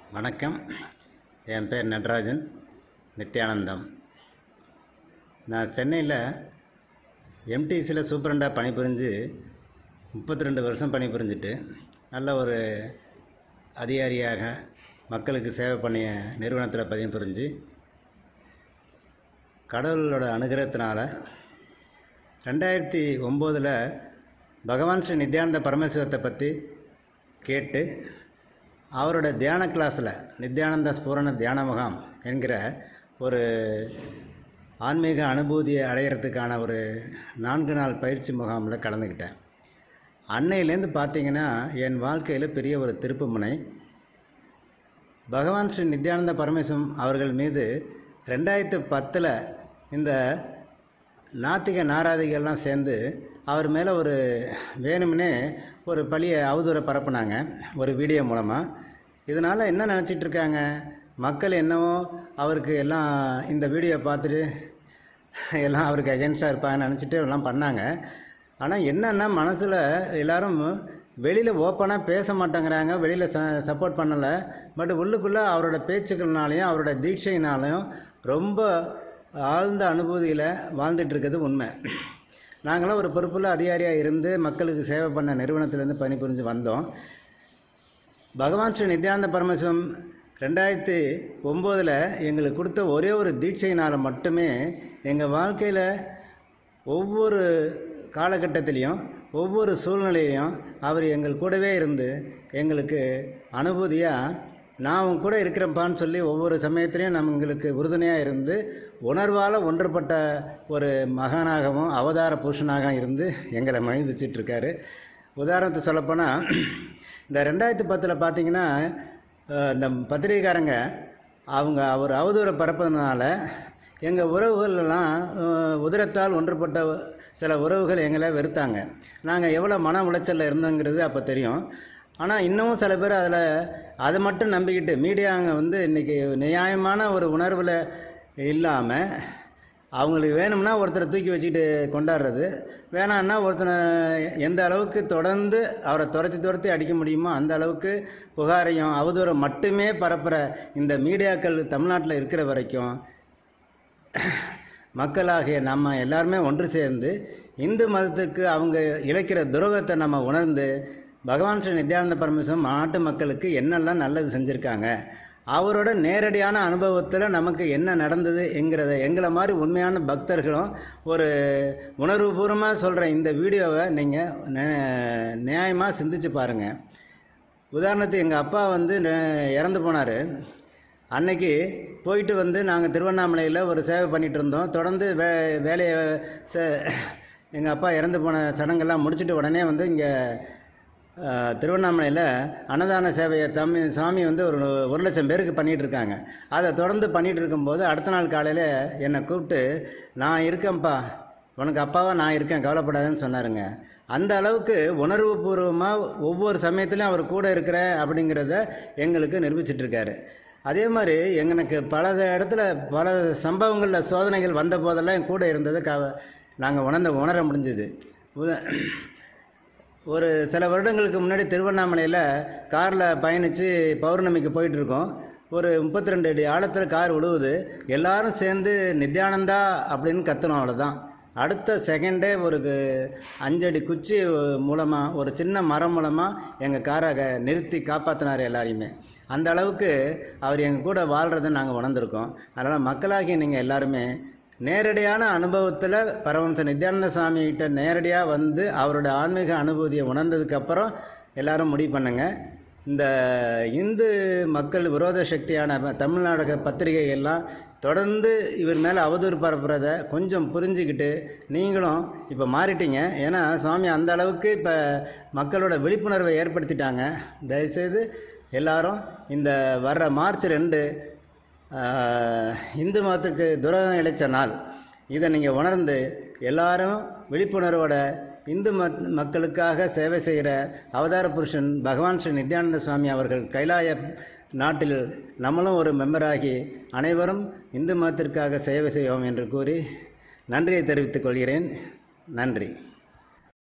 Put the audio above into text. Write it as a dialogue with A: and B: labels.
A: வணக்கம் என் பேர் நடராஜன் நித்யானந்தம் நான் சென்னையில் எம்டிசியில் சூப்பரண்டாக பணிபுரிஞ்சு முப்பத்தி ரெண்டு வருஷம் பணிபுரிஞ்சுட்டு நல்ல ஒரு அதிகாரியாக மக்களுக்கு சேவை பண்ணிய நிறுவனத்தில் பணிபுரிஞ்சு கடவுளோட அனுகிரகத்தினால ரெண்டாயிரத்தி ஒம்போதில் பகவான் ஸ்ரீ நித்யானந்த பரமேஸ்வரத்தை பற்றி கேட்டு அவரோட தியான கிளாஸில் நித்யானந்த ஸ்பூரண தியான முகாம் என்கிற ஒரு ஆன்மீக அனுபூதியை அடையிறதுக்கான ஒரு நான்கு நாள் பயிற்சி முகாமில் கலந்துக்கிட்டேன் அன்னையிலேருந்து பார்த்தீங்கன்னா என் வாழ்க்கையில் பெரிய ஒரு திருப்புமுனை பகவான் ஸ்ரீ நித்யானந்த பரமேஸ்வரம் அவர்கள் மீது ரெண்டாயிரத்து பத்தில் இந்த நாத்திக நாராதிகள்லாம் சேர்ந்து அவர் மேலே ஒரு வேணும்னே ஒரு பழிய அவதூறை பரப்புனாங்க ஒரு வீடியோ மூலமாக இதனால் என்ன நினச்சிட்டு இருக்காங்க மக்கள் என்னவோ அவருக்கு எல்லாம் இந்த வீடியோ பார்த்துட்டு எல்லாம் அவருக்கு அகேன்ஸ்டாக இருப்பாங்கன்னு நினச்சிட்டு எல்லாம் பண்ணாங்க ஆனால் என்னென்னா மனசில் எல்லாரும் வெளியில் ஓப்பனாக பேச மாட்டேங்கிறாங்க வெளியில் ச சப்போர்ட் பண்ணலை பட் உள்ளுக்குள்ளே அவரோட பேச்சுக்கள்னாலையும் அவரோட தீட்சையினாலையும் ரொம்ப ஆழ்ந்த அனுபூதியில் வாழ்ந்துட்டு இருக்கிறது உண்மை நாங்களாம் ஒரு பொறுப்புள்ள அதிகாரியாக இருந்து மக்களுக்கு சேவை பண்ண நிறுவனத்திலேருந்து பணிபுரிஞ்சு வந்தோம் பகவான் ஸ்ரீ நித்யானந்த பரமசிவம் ரெண்டாயிரத்தி ஒம்போதில் எங்களுக்கு கொடுத்த ஒரே ஒரு தீட்சையினால் மட்டுமே எங்கள் வாழ்க்கையில் ஒவ்வொரு காலகட்டத்திலையும் ஒவ்வொரு சூழ்நிலையிலையும் அவர் எங்கள் கூடவே இருந்து எங்களுக்கு அனுபூதியாக நான் உன் கூட இருக்கிறப்பான்னு சொல்லி ஒவ்வொரு சமயத்திலையும் நம்ம எங்களுக்கு உறுதுணையாக இருந்து உணர்வால் ஒன்றுபட்ட ஒரு மகானாகவும் அவதார புருஷனாக இருந்து எங்களை மகிழ்விச்சிட்டு இருக்காரு உதாரணத்தை சொல்லப்போனால் இந்த ரெண்டாயிரத்தி பத்தில் பார்த்தீங்கன்னா இந்த பத்திரிகைக்காரங்க அவங்க அவர் அவதூறை பரப்பதுனால எங்கள் உறவுகளெல்லாம் உதிரத்தால் ஒன்றுபட்ட சில உறவுகள் எங்களை வெறுத்தாங்க நாங்கள் எவ்வளோ மன உளைச்சலில் இருந்தோங்கிறது அப்போ தெரியும் ஆனால் இன்னமும் சில பேர் அதில் அதை மட்டும் நம்பிக்கிட்டு மீடியாங்க வந்து இன்றைக்கி நியாயமான ஒரு உணர்வில் இல்லாமல் அவங்களுக்கு வேணும்னா ஒருத்தரை தூக்கி வச்சுக்கிட்டு கொண்டாடுறது வேணான்னா ஒருத்தனை எந்த அளவுக்கு தொடர்ந்து அவரை துரத்தி துரத்தி அடிக்க முடியுமோ அந்த அளவுக்கு புகாரையும் அவதூறம் மட்டுமே பரப்புகிற இந்த மீடியாக்கள் தமிழ்நாட்டில் இருக்கிற வரைக்கும் மக்களாகிய நம்ம எல்லாருமே ஒன்று சேர்ந்து இந்து மதத்துக்கு அவங்க இழைக்கிற துரோகத்தை நம்ம உணர்ந்து பகவான் ஸ்ரீ நித்யானந்த பரமேஸ்வரம் நாட்டு மக்களுக்கு என்னெல்லாம் நல்லது செஞ்சுருக்காங்க அவரோட நேரடியான அனுபவத்தில் நமக்கு என்ன நடந்தது என்கிறத எங்களை மாதிரி உண்மையான பக்தர்களும் ஒரு உணர்வுபூர்வமாக சொல்கிற இந்த வீடியோவை நீங்கள் நியாயமாக சிந்திச்சு பாருங்கள் உதாரணத்துக்கு எங்கள் அப்பா வந்து இறந்து போனார் அன்னைக்கு போயிட்டு வந்து நாங்கள் திருவண்ணாமலையில் ஒரு சேவை பண்ணிகிட்டு இருந்தோம் தொடர்ந்து வே வேலையை எங்கள் அப்பா இறந்து போன சடங்கெல்லாம் முடிச்சுட்டு உடனே வந்து இங்கே திருவண்ணாமலையில் அன்னதான சேவையை தம்மி சாமி வந்து ஒரு ஒரு லட்சம் பேருக்கு பண்ணிகிட்டு இருக்காங்க அதை தொடர்ந்து பண்ணிகிட்டு இருக்கும்போது அடுத்த நாள் காலையில் என்னை கூப்பிட்டு நான் இருக்கேன்ப்பா உனக்கு அப்பாவா நான் இருக்கேன் கவலைப்படாதுன்னு சொன்னாருங்க அந்த அளவுக்கு உணர்வு பூர்வமாக ஒவ்வொரு சமயத்துலையும் அவர் கூட இருக்கிறேன் அப்படிங்கிறத எங்களுக்கு நிரூபிச்சிட்ருக்காரு அதே மாதிரி எங்களுக்கு பல இடத்துல பல சம்பவங்களில் சோதனைகள் வந்த போதெல்லாம் என் கூட இருந்ததை க நாங்கள் உணர்ந்த உணர முடிஞ்சது ஒரு சில வருடங்களுக்கு முன்னாடி திருவண்ணாமலையில் காரில் பயணித்து பௌர்ணமிக்கு போயிட்டுருக்கோம் ஒரு முப்பத்தி ரெண்டு அடி ஆழத்தில் கார் விழுவுது எல்லாரும் சேர்ந்து நித்யானந்தா அப்படின்னு கத்தணும் அவ்வளோதான் அடுத்த செகண்டே ஒரு அஞ்சடி குச்சி மூலமாக ஒரு சின்ன மரம் மூலமாக எங்கள் காரை நிறுத்தி காப்பாற்றினார் எல்லாரையுமே அந்த அளவுக்கு அவர் எங்கள் கூட வாழ்கிறத நாங்கள் உணர்ந்திருக்கோம் அதனால் மக்களாகி நீங்கள் எல்லாருமே நேரடியான அனுபவத்தில் பரமஹம்ச நித்யானந்த சாமிகிட்ட நேரடியாக வந்து அவரோட ஆன்மீக அனுபூதியை உணர்ந்ததுக்கப்புறம் எல்லாரும் முடிவு பண்ணுங்க இந்த இந்து மக்கள் விரோத சக்தியான தமிழ்நாடக பத்திரிகைகள்லாம் தொடர்ந்து இவர் மேலே அவதூறு பரப்புறத கொஞ்சம் புரிஞ்சுக்கிட்டு நீங்களும் இப்போ மாறிட்டீங்க ஏன்னா சுவாமி அந்த அளவுக்கு இப்போ மக்களோட விழிப்புணர்வை ஏற்படுத்திட்டாங்க தயவுசெய்து எல்லாரும் இந்த வர்ற மார்ச் ரெண்டு இந்து மதத்துக்கு துரோகம் இழைச்ச நாள் இதை நீங்கள் உணர்ந்து எல்லாரும் விழிப்புணர்வோட இந்து மக்களுக்காக சேவை செய்கிற அவதார புருஷன் பகவான் ஸ்ரீ நித்யானந்த சுவாமி அவர்கள் கைலாய நாட்டில் நம்மளும் ஒரு மெம்பராகி அனைவரும் இந்து மதத்திற்காக சேவை செய்வோம் என்று கூறி நன்றியை தெரிவித்துக் கொள்கிறேன் நன்றி